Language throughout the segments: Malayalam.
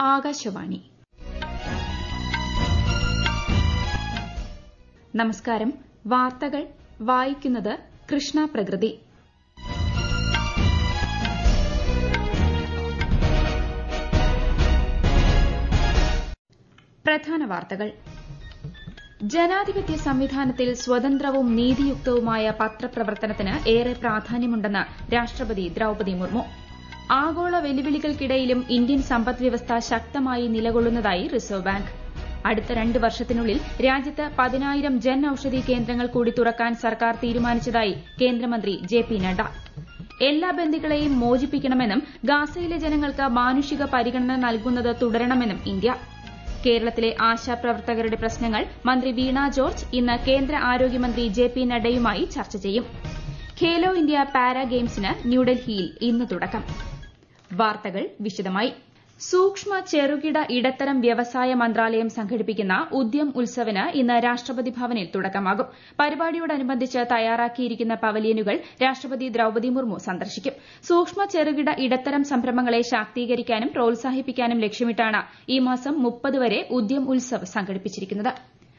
ആകാശവാണി നമസ്കാരം വാർത്തകൾ വായിക്കുന്നത് കൃഷ്ണ പ്രകൃതി പ്രധാന വാർത്തകൾ ജനാധിപത്യ സംവിധാനത്തിൽ സ്വതന്ത്രവും നീതിയുക്തവുമായ പത്രപ്രവർത്തനത്തിന് ഏറെ പ്രാധാന്യമുണ്ടെന്ന് രാഷ്ട്രപതി ദ്രൌപദി മുർമു ആഗോള വെല്ലുവിളികൾക്കിടയിലും ഇന്ത്യൻ സമ്പദ്വ്യവസ്ഥ ശക്തമായി നിലകൊള്ളുന്നതായി റിസർവ് ബാങ്ക് അടുത്ത രണ്ട് വർഷത്തിനുള്ളിൽ രാജ്യത്ത് പതിനായിരം ജൻ ഔഷധി കേന്ദ്രങ്ങൾ കൂടി തുറക്കാൻ സർക്കാർ തീരുമാനിച്ചതായി കേന്ദ്രമന്ത്രി ജെ പി നഡ്ഡ എല്ലാ ബന്ദികളെയും മോചിപ്പിക്കണമെന്നും ഗാസയിലെ ജനങ്ങൾക്ക് മാനുഷിക പരിഗണന നൽകുന്നത് തുടരണമെന്നും ഇന്ത്യ കേരളത്തിലെ ആശാപ്രവർത്തകരുടെ പ്രശ്നങ്ങൾ മന്ത്രി വീണ ജോർജ് ഇന്ന് കേന്ദ്ര ആരോഗ്യമന്ത്രി ജെ പി നഡ്ഡയുമായി ചർച്ച ചെയ്യും ഖേലോ ഇന്ത്യ പാരാ ഗെയിംസിന് ന്യൂഡൽഹിയിൽ ഇന്ന് തുടക്കം വാർത്തകൾ വിശദമായി സൂക്ഷ്മ ചെറുകിട ഇടത്തരം വ്യവസായ മന്ത്രാലയം സംഘടിപ്പിക്കുന്ന ഉദ്യം ഉത്സവിന് ഇന്ന് രാഷ്ട്രപതി ഭവനിൽ തുടക്കമാകും പരിപാടിയോടനുബന്ധിച്ച് തയ്യാറാക്കിയിരിക്കുന്ന പവലിയനുകൾ രാഷ്ട്രപതി ദ്രൌപദി മുർമു സന്ദർശിക്കും സൂക്ഷ്മ ചെറുകിട ഇടത്തരം സംരംഭങ്ങളെ ശാക്തീകരിക്കാനും പ്രോത്സാഹിപ്പിക്കാനും ലക്ഷ്യമിട്ടാണ് ഈ മാസം മുപ്പത് വരെ ഉദ്യം ഉത്സവ് സംഘടിപ്പിച്ചിരിക്കുന്നത്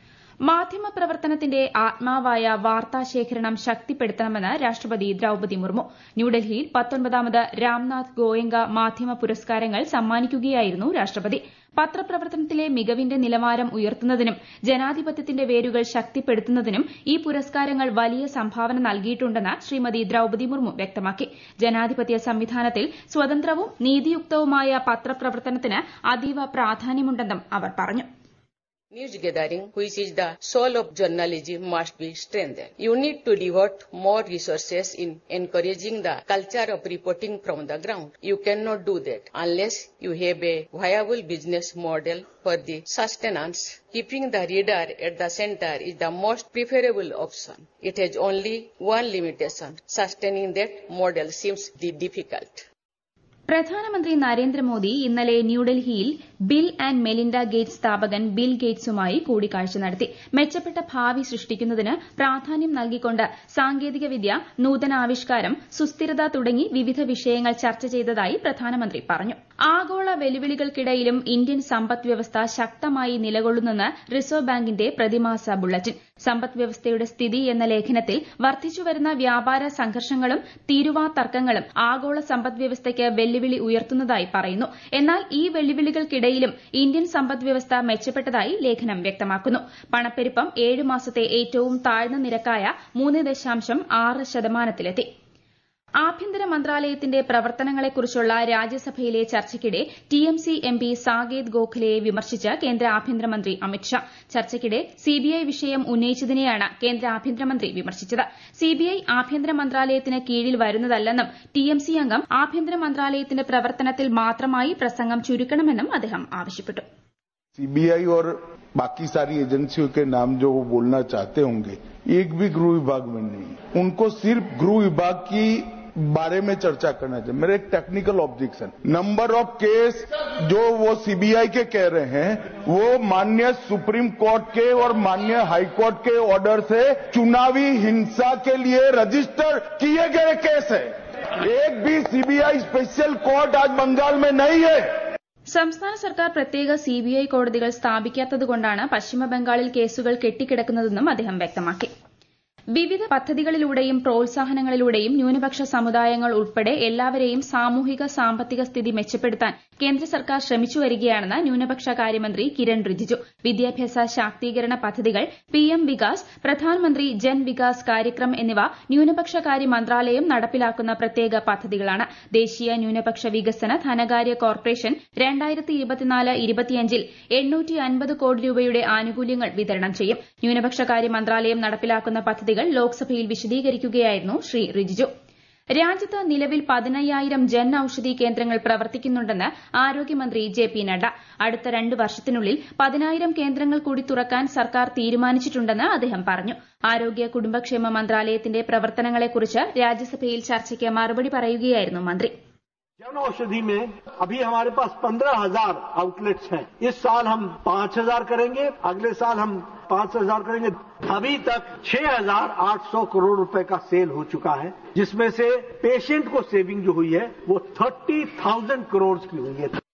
മാധ്യമപ്രവർത്തനത്തിന്റെ ആത്മാവായ വാർത്താശേഖരണം ശക്തിപ്പെടുത്തണമെന്ന് രാഷ്ട്രപതി ദ്രൌപദി മുർമു ന്യൂഡൽഹിയിൽ പത്തൊൻപതാമത് രാംനാഥ് ഗോയങ്ക മാധ്യമ പുരസ്കാരങ്ങൾ സമ്മാനിക്കുകയായിരുന്നു രാഷ്ട്രപതി പത്രപ്രവർത്തനത്തിലെ മികവിന്റെ നിലവാരം ഉയർത്തുന്നതിനും ജനാധിപത്യത്തിന്റെ വേരുകൾ ശക്തിപ്പെടുത്തുന്നതിനും ഈ പുരസ്കാരങ്ങൾ വലിയ സംഭാവന നൽകിയിട്ടുണ്ടെന്ന് ശ്രീമതി ദ്രൌപദി മുർമു വ്യക്തമാക്കി ജനാധിപത്യ സംവിധാനത്തിൽ സ്വതന്ത്രവും നീതിയുക്തവുമായ പത്രപ്രവർത്തനത്തിന് അതീവ പ്രാധാന്യമുണ്ടെന്നും അവർ പറഞ്ഞു News gathering, which is the soul of journalism, must be strengthened. You need to devote more resources in encouraging the culture of reporting from the ground. You cannot do that unless you have a viable business model for the sustenance. Keeping the reader at the center is the most preferable option. It has only one limitation. Sustaining that model seems difficult. പ്രധാനമന്ത്രി നരേന്ദ്രമോദി ഇന്നലെ ന്യൂഡൽഹിയിൽ ബിൽ ആന്റ് മെലിൻഡ ഗേറ്റ്സ് സ്ഥാപകൻ ബിൽ ഗേറ്റ്സുമായി കൂടിക്കാഴ്ച നടത്തി മെച്ചപ്പെട്ട ഭാവി സൃഷ്ടിക്കുന്നതിന് പ്രാധാന്യം നൽകിക്കൊണ്ട് സാങ്കേതികവിദ്യ നൂതനാവിഷ്കാരം സുസ്ഥിരത തുടങ്ങി വിവിധ വിഷയങ്ങൾ ചർച്ച ചെയ്തതായി പ്രധാനമന്ത്രി പറഞ്ഞു ആഗോള വെല്ലുവിളികൾക്കിടയിലും ഇന്ത്യൻ സമ്പദ് വ്യവസ്ഥ ശക്തമായി നിലകൊള്ളുന്നെന്ന് റിസർവ് ബാങ്കിന്റെ പ്രതിമാസ ബുള്ളറ്റിൻ സമ്പദ് വ്യവസ്ഥയുടെ സ്ഥിതി എന്ന ലേഖനത്തിൽ വർദ്ധിച്ചുവരുന്ന വ്യാപാര സംഘർഷങ്ങളും തീരുവാ തർക്കങ്ങളും ആഗോള സമ്പദ് വ്യവസ്ഥയ്ക്ക് വെല്ലുവിളി ഉയർത്തുന്നതായി പറയുന്നു എന്നാൽ ഈ വെല്ലുവിളികൾക്കിടയിലും ഇന്ത്യൻ സമ്പദ് വ്യവസ്ഥ മെച്ചപ്പെട്ടതായി ലേഖനം വ്യക്തമാക്കുന്നു പണപ്പെരുപ്പം ഏഴ് മാസത്തെ ഏറ്റവും താഴ്ന്ന നിരക്കായ മൂന്ന് ദശാംശം ആറ് ശതമാനത്തിലെത്തി ആഭ്യന്തര മന്ത്രാലയത്തിന്റെ പ്രവർത്തനങ്ങളെക്കുറിച്ചുള്ള രാജ്യസഭയിലെ ചർച്ചയ്ക്കിടെ ടിഎംസി എംപി സാകേത് ഗോഖലെയെ വിമർശിച്ച് കേന്ദ്ര ആഭ്യന്തരമന്ത്രി അമിത്ഷാ ചർച്ചയ്ക്കിടെ സിബിഐ വിഷയം ഉന്നയിച്ചതിനെയാണ് കേന്ദ്ര ആഭ്യന്തരമന്ത്രി വിമർശിച്ചത് സിബിഐ ആഭ്യന്തര മന്ത്രാലയത്തിന് കീഴിൽ വരുന്നതല്ലെന്നും ടിഎംസി അംഗം ആഭ്യന്തര മന്ത്രാലയത്തിന്റെ പ്രവർത്തനത്തിൽ മാത്രമായി പ്രസംഗം ചുരുക്കണമെന്നും അദ്ദേഹം ആവശ്യപ്പെട്ടു सीबीआई और बाकी सारी एजेंसियों के नाम जो वो बोलना चाहते होंगे एक भी गृह विभाग में नहीं उनको सिर्फ गृह विभाग की बारे में चर्चा करना चाहिए मेरा एक technical objection number of case जो वो सीबीआई के कह रहे हैं वो मान्य सुप्रीम कोर्ट के और मान्य हाई कोर्ट के ऑर्डर से चुनावी हिंसा के लिए रजिस्टर किए गए केस है एक भी सीबीआई स्पेशल कोर्ट आज बंगाल में नहीं है സംസ്ഥാന സർക്കാർ പ്രത്യേക സിബിഐ കോടതികൾ സ്ഥാപിക്കാത്തതുകൊണ്ടാണ് പശ്ചിമബംഗാളിൽ കേസുകൾ കെട്ടിക്കിടക്കുന്നതെന്നും അദ്ദേഹം വ്യക്തമാക്കി വിവിധ പദ്ധതികളിലൂടെയും പ്രോത്സാഹനങ്ങളിലൂടെയും ന്യൂനപക്ഷ സമുദായങ്ങൾ ഉൾപ്പെടെ എല്ലാവരെയും സാമൂഹിക സാമ്പത്തിക സ്ഥിതി മെച്ചപ്പെടുത്താൻ കേന്ദ്ര സർക്കാർ ശ്രമിച്ചു വരികയാണെന്ന് ന്യൂനപക്ഷ കാര്യമന്ത്രി കിരൺ റിജിജു വിദ്യാഭ്യാസ ശാക്തീകരണ പദ്ധതികൾ പിഎം വികാസ് പ്രധാൻമന്ത്രി ജൻ വികാസ് കാര്യക്രം എന്നിവ ന്യൂനപക്ഷ കാര്യ മന്ത്രാലയം നടപ്പിലാക്കുന്ന പ്രത്യേക പദ്ധതികളാണ് ദേശീയ ന്യൂനപക്ഷ വികസന ധനകാര്യ കോർപ്പറേഷൻ രണ്ടായിരത്തി ഇരുപത്തിനാല് ഇരുപത്തിയഞ്ചിൽ എണ്ണൂറ്റി അൻപത് കോടി രൂപയുടെ ആനുകൂല്യങ്ങൾ വിതരണം ചെയ്യും ന്യൂനപക്ഷ കാര്യ മന്ത്രാലയം നടപ്പിലാക്കുന്ന പദ്ധതികൾ ലോക്സഭയിൽ വിശദീകരിക്കുകയായിരുന്നു ശ്രീ റിജിജു രാജ്യത്ത് നിലവിൽ പതിനയ്യായിരം ജൻ ഔഷധി കേന്ദ്രങ്ങൾ പ്രവർത്തിക്കുന്നുണ്ടെന്ന് ആരോഗ്യമന്ത്രി ജെ പി നഡ്ഡ അടുത്ത രണ്ട് വർഷത്തിനുള്ളിൽ പതിനായിരം കേന്ദ്രങ്ങൾ കൂടി തുറക്കാൻ സർക്കാർ തീരുമാനിച്ചിട്ടുണ്ടെന്ന് അദ്ദേഹം പറഞ്ഞു ആരോഗ്യ കുടുംബക്ഷേമ മന്ത്രാലയത്തിന്റെ പ്രവർത്തനങ്ങളെക്കുറിച്ച് രാജ്യസഭയിൽ ചർച്ചയ്ക്ക് മറുപടി പറയുകയായിരുന്നു മന്ത്രി जन औषधि में अभी हमारे पास पंद्रह हजार आउटलेट्स हैं इस साल हम पांच हजार करेंगे अगले साल हम पांच हजार करेंगे अभी तक छह हजार आठ सौ करोड़ रुपए का सेल हो चुका है जिसमें से पेशेंट को सेविंग जो हुई है वो थर्टी थाउजेंड करोड़ की हुई है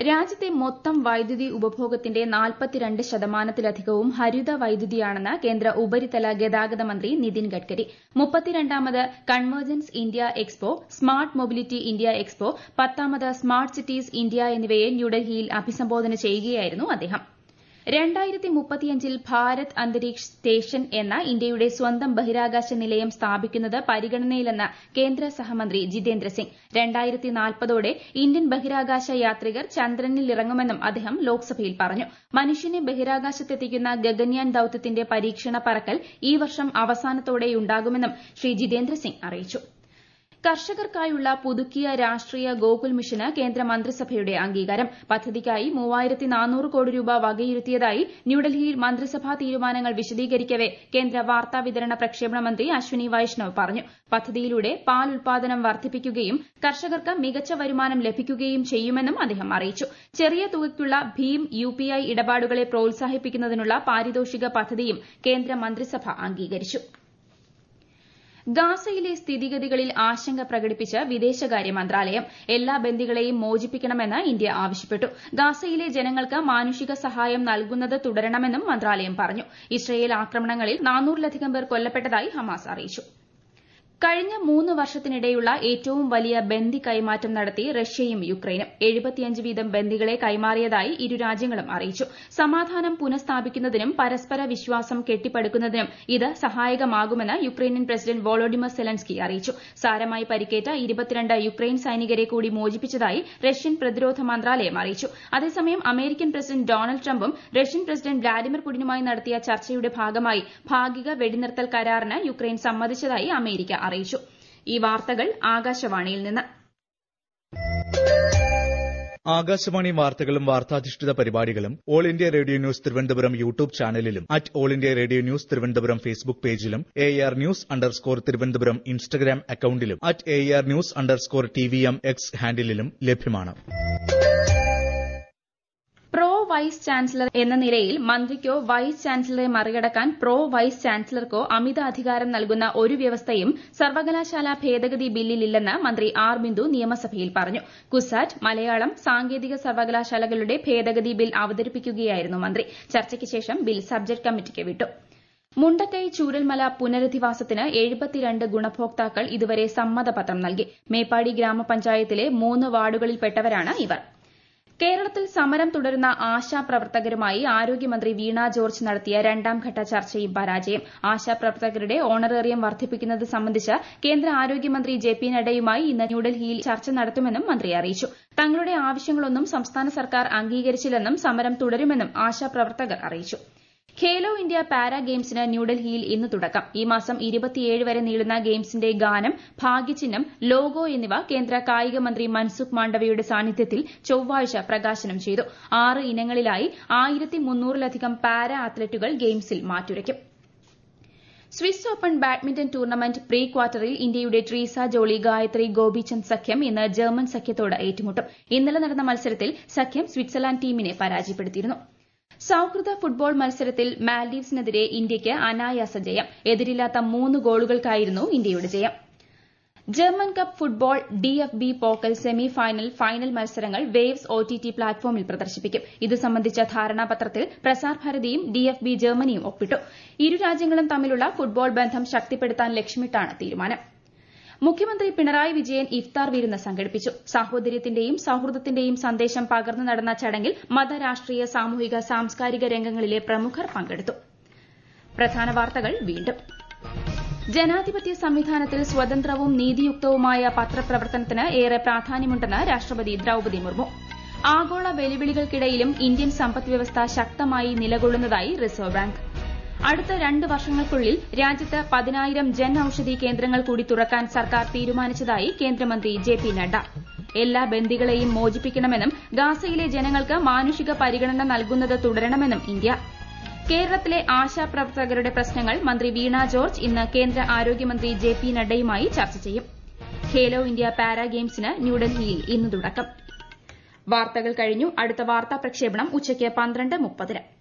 രാജ്യത്തെ മൊത്തം വൈദ്യുതി ഉപഭോഗത്തിന്റെ നാൽപ്പത്തിരണ്ട് ശതമാനത്തിലധികവും ഹരിത വൈദ്യുതിയാണെന്ന് കേന്ദ്ര ഉപരിതല ഗതാഗത മന്ത്രി നിതിൻ ഗഡ്കരി മുപ്പത്തിരണ്ടാമത് convergence India expo smart mobility India expo പത്താമത് സ്മാർട്ട് സിറ്റീസ് ഇന്ത്യ എന്നിവയെ ന്യൂഡൽഹിയിൽ അഭിസംബോധന ചെയ്യുകയായിരുന്നു അദ്ദേഹം രണ്ടായിരത്തി മുപ്പത്തിയഞ്ചിൽ ഭാരത് അന്തരീക്ഷ് സ്റ്റേഷൻ എന്ന ഇന്ത്യയുടെ സ്വന്തം ബഹിരാകാശ നിലയം സ്ഥാപിക്കുന്നത് പരിഗണനയിലെന്ന് കേന്ദ്ര സഹമന്ത്രി ജിതേന്ദ്ര സിംഗ് രണ്ടായിരത്തി നാൽപ്പതോടെ ഇന്ത്യൻ ബഹിരാകാശ യാത്രികർ ചന്ദ്രനിലിറങ്ങുമെന്നും അദ്ദേഹം ലോക്സഭയിൽ പറഞ്ഞു മനുഷ്യനെ ബഹിരാകാശത്തെത്തിക്കുന്ന ഗഗൻയാൻ ദൌത്യത്തിന്റെ പരീക്ഷണ പറക്കൽ ഈ വർഷം അവസാനത്തോടെയുണ്ടാകുമെന്നും ശ്രീ ജിതേന്ദ്ര സിംഗ് അറിയിച്ചു കർഷകർക്കായുള്ള പുതുക്കിയ രാഷ്ട്രീയ ഗോകുൽ മിഷന് കേന്ദ്ര മന്ത്രിസഭയുടെ അംഗീകാരം പദ്ധതിക്കായി മൂവായിരത്തി നാനൂറ് കോടി രൂപ വകയിരുത്തിയതായി ന്യൂഡൽഹിയിൽ മന്ത്രിസഭാ തീരുമാനങ്ങൾ വിശദീകരിക്കവെ കേന്ദ്ര വാർത്താ വിതരണ പ്രക്ഷേപണ മന്ത്രി അശ്വിനി വൈഷ്ണവ് പറഞ്ഞു പദ്ധതിയിലൂടെ പാൽ ഉൽപാദനം വർദ്ധിപ്പിക്കുകയും കർഷകർക്ക് മികച്ച വരുമാനം ലഭിക്കുകയും ചെയ്യുമെന്നും അദ്ദേഹം അറിയിച്ചു ചെറിയ തുകയ്ക്കുള്ള ഭീം യുപിഐ ഇടപാടുകളെ പ്രോത്സാഹിപ്പിക്കുന്നതിനുള്ള പാരിതോഷിക പദ്ധതിയും കേന്ദ്ര മന്ത്രിസഭ അംഗീകരിച്ചു ഗാസയിലെ സ്ഥിതിഗതികളിൽ ആശങ്ക പ്രകടിപ്പിച്ച് വിദേശകാര്യ മന്ത്രാലയം എല്ലാ ബന്ദികളെയും മോചിപ്പിക്കണമെന്ന് ഇന്ത്യ ആവശ്യപ്പെട്ടു ഗാസയിലെ ജനങ്ങൾക്ക് മാനുഷിക സഹായം നൽകുന്നത് തുടരണമെന്നും മന്ത്രാലയം പറഞ്ഞു ഇസ്രയേൽ ആക്രമണങ്ങളിൽ നാനൂറിലധികം പേർ കൊല്ലപ്പെട്ടതായി ഹമാസ് അറിയിച്ചു കഴിഞ്ഞ മൂന്ന് വർഷത്തിനിടെയുള്ള ഏറ്റവും വലിയ ബന്ദി കൈമാറ്റം നടത്തി റഷ്യയും യുക്രൈനും എഴുപത്തിയഞ്ച് വീതം ബന്ദികളെ കൈമാറിയതായി ഇരു രാജ്യങ്ങളും അറിയിച്ചു സമാധാനം പുനഃസ്ഥാപിക്കുന്നതിനും പരസ്പര വിശ്വാസം കെട്ടിപ്പടുക്കുന്നതിനും ഇത് സഹായകമാകുമെന്ന് യുക്രൈനിയൻ പ്രസിഡന്റ് വോളോഡിമർ സെലൻസ്കി അറിയിച്ചു സാരമായി പരിക്കേറ്റ ഇരുപത്തിരണ്ട് യുക്രൈൻ സൈനികരെ കൂടി മോചിപ്പിച്ചതായി റഷ്യൻ പ്രതിരോധ മന്ത്രാലയം അറിയിച്ചു അതേസമയം അമേരിക്കൻ പ്രസിഡന്റ് ഡൊണാൾഡ് ട്രംപും റഷ്യൻ പ്രസിഡന്റ് വ്ളാഡിമിർ പുടിനുമായി നടത്തിയ ചർച്ചയുടെ ഭാഗമായി ഭാഗിക വെടിനിർത്തൽ കരാറിന് യുക്രൈൻ സമ്മതിച്ചതായി അമേരിക്ക അറിയിച്ചു ഈ വാർത്തകൾ ആകാശവാണിയിൽ നിന്ന് ആകാശവാണി വാർത്തകളും വാർത്താധിഷ്ഠിത പരിപാടികളും All India Radio News Thiruvananthapuram YouTube ചാനലിലും at All India Radio News Thiruvananthapuram Facebook പേജിലും A R news underscore Thiruvananthapuram Instagram അക്കൌണ്ടിലും at A R news underscore T V M X ഹാൻഡിലും ലഭ്യമാണ് പ്രോ വൈസ് ചാൻസലർ എന്ന നിലയിൽ മന്ത്രിക്കോ വൈസ് ചാൻസലറെ മറികടക്കാൻ പ്രോ വൈസ് ചാൻസലർക്കോ അമിത അധികാരം നൽകുന്ന ഒരു വ്യവസ്ഥയും സർവകലാശാല ഭേദഗതി ബില്ലിലില്ലെന്ന് മന്ത്രി ആർ ബിന്ദു നിയമസഭയിൽ പറഞ്ഞു കുസാറ്റ് മലയാളം സാങ്കേതിക സർവകലാശാലകളുടെ ഭേദഗതി ബിൽ അവതരിപ്പിക്കുകയായിരുന്നു മന്ത്രി ചർച്ചയ്ക്ക് ശേഷം ബിൽ സബ്ജക്ട് കമ്മിറ്റിക്ക് വിട്ടു മുണ്ടക്കൈ ചൂരൽമല പുനരധിവാസത്തിന് എഴുപത്തിരണ്ട് ഗുണഭോക്താക്കൾ ഇതുവരെ സമ്മതപത്രം നൽകി മേപ്പാടി ഗ്രാമപഞ്ചായത്തിലെ മൂന്ന് വാർഡുകളിൽപ്പെട്ടവരാണ് ഇവർ കേരളത്തിൽ സമരം തുടരുന്ന ആശാപ്രവർത്തകരുമായി ആരോഗ്യമന്ത്രി വീണ ജോർജ് നടത്തിയ രണ്ടാംഘട്ട ചർച്ചയും പരാജയം ആശാപ്രവർത്തകരുടെ ഓണറേറിയം വർദ്ധിപ്പിക്കുന്നത് സംബന്ധിച്ച് കേന്ദ്ര ആരോഗ്യമന്ത്രി ജെ പി നഡ്ഡയുമായി ഇന്ന് ന്യൂഡൽഹിയിൽ ചർച്ച നടത്തുമെന്നും മന്ത്രി അറിയിച്ചു തങ്ങളുടെ ആവശ്യങ്ങളൊന്നും സംസ്ഥാന സർക്കാർ അംഗീകരിച്ചില്ലെന്നും സമരം തുടരുമെന്നും ആശാപ്രവർത്തകർ അറിയിച്ചു ഖേലോ ഇന്ത്യ പാരാ ഗെയിംസിന് ന്യൂഡൽഹിയിൽ ഇന്ന് തുടക്കം ഈ മാസം ഇരുപത്തിയേഴ് വരെ നീളുന്ന ഗെയിംസിന്റെ ഗാനം ഭാഗ്യചിഹ്നം ലോഗോ എന്നിവ കേന്ദ്ര കായിക മന്ത്രി മൻസുഖ് മാണ്ഡവ്യയുടെ സാന്നിധ്യത്തിൽ ചൊവ്വാഴ്ച പ്രകാശനം ചെയ്തു ആറ് ഇനങ്ങളിലായി ആയിരത്തി മുന്നൂറിലധികം പാരാ അത്ലറ്റുകൾ ഗെയിംസിൽ മാറ്റുരയ്ക്കും Swiss Open badminton tournament pre ക്വാർട്ടറിൽ ഇന്ത്യയുടെ ട്രീസ ജോളി ഗായത്രി ഗോപിചന്ദ് സഖ്യം ഇന്ന് ജർമ്മൻ സഖ്യത്തോട് ഏറ്റുമുട്ടും ഇന്നലെ നടന്ന മത്സരത്തിൽ സഖ്യം സ്വിറ്റ്സർലാൻഡ് ടീമിനെ പരാജയപ്പെടുത്തിയിരുന്നു സൌഹൃദ ഫുട്ബോൾ മത്സരത്തിൽ മാൽഡീവ്സിനെതിരെ ഇന്ത്യയ്ക്ക് അനായാസ ജയം എതിരില്ലാത്ത മൂന്ന് ഗോളുകൾക്കായിരുന്നു ഇന്ത്യയുടെ ജയം German cup football D F B Pokal semi final final മത്സരങ്ങൾ വേവ്സ് ഒ ടി ടി പ്ലാറ്റ്ഫോമിൽ പ്രദർശിപ്പിക്കും ഇത് സംബന്ധിച്ച ധാരണാപത്രത്തിൽ പ്രസാർ ഭാരതിയും ഡി എഫ് ബി ജർമ്മനിയും ഒപ്പിട്ടു ഇരു രാജ്യങ്ങളും തമ്മിലുള്ള ഫുട്ബോൾ ബന്ധം ശക്തിപ്പെടുത്താൻ ലക്ഷ്യമിട്ടാണ് തീരുമാനം മുഖ്യമന്ത്രി പിണറായി വിജയൻ ഇഫ്താർ വിരുന്ന് സംഘടിപ്പിച്ചു സാഹോദര്യത്തിന്റെയും സൌഹൃദത്തിന്റെയും സന്ദേശം പകർന്നു നടന്ന ചടങ്ങിൽ മത രാഷ്ട്രീയ സാമൂഹിക സാംസ്കാരിക രംഗങ്ങളിലെ പ്രമുഖർ പങ്കെടുത്തു പ്രധാന വാർത്തകൾ വീണ്ടും ജനാധിപത്യ സംവിധാനത്തിൽ സ്വതന്ത്രവും നീതിയുക്തവുമായ പത്രപ്രവർത്തനത്തിന് ഏറെ പ്രാധാന്യമുണ്ടെന്ന് രാഷ്ട്രപതി ദ്രൌപതി മുർമു ആഗോള വെല്ലുവിളികൾക്കിടയിലും ഇന്ത്യൻ സമ്പദ്വ്യവസ്ഥ ശക്തമായി നിലകൊള്ളുന്നതായി റിസർവ് ബാങ്ക് അടുത്ത രണ്ട് വർഷങ്ങൾക്കുള്ളിൽ രാജ്യത്ത് പതിനായിരം ജൻ ഔഷധി കേന്ദ്രങ്ങൾ കൂടി തുറക്കാൻ സർക്കാർ തീരുമാനിച്ചതായി കേന്ദ്രമന്ത്രി ജെ പി നഡ്ഡ എല്ലാ ബന്ദികളെയും മോചിപ്പിക്കണമെന്നും ഗാസയിലെ ജനങ്ങൾക്ക് മാനുഷിക പരിഗണന നൽകുന്നത് തുടരണമെന്നും ഇന്ത്യ കേരളത്തിലെ ആശാപ്രവർത്തകരുടെ പ്രശ്നങ്ങൾ മന്ത്രി വീണ ജോർജ് ഇന്ന് കേന്ദ്ര ആരോഗ്യമന്ത്രി ജെ പി നഡ്ഡയുമായി ചർച്ച ചെയ്യും ഖേലോ ഇന്ത്യ പാരാ ഗെയിംസിന് ന്യൂഡൽഹിയിൽ ഇന്ന് തുടക്കം വാർത്തകൾ കഴിഞ്ഞു അടുത്ത വാർത്താ പ്രക്ഷേപണം ഉച്ചയ്ക്ക് പന്ത്രണ്ട് മുപ്പതിന്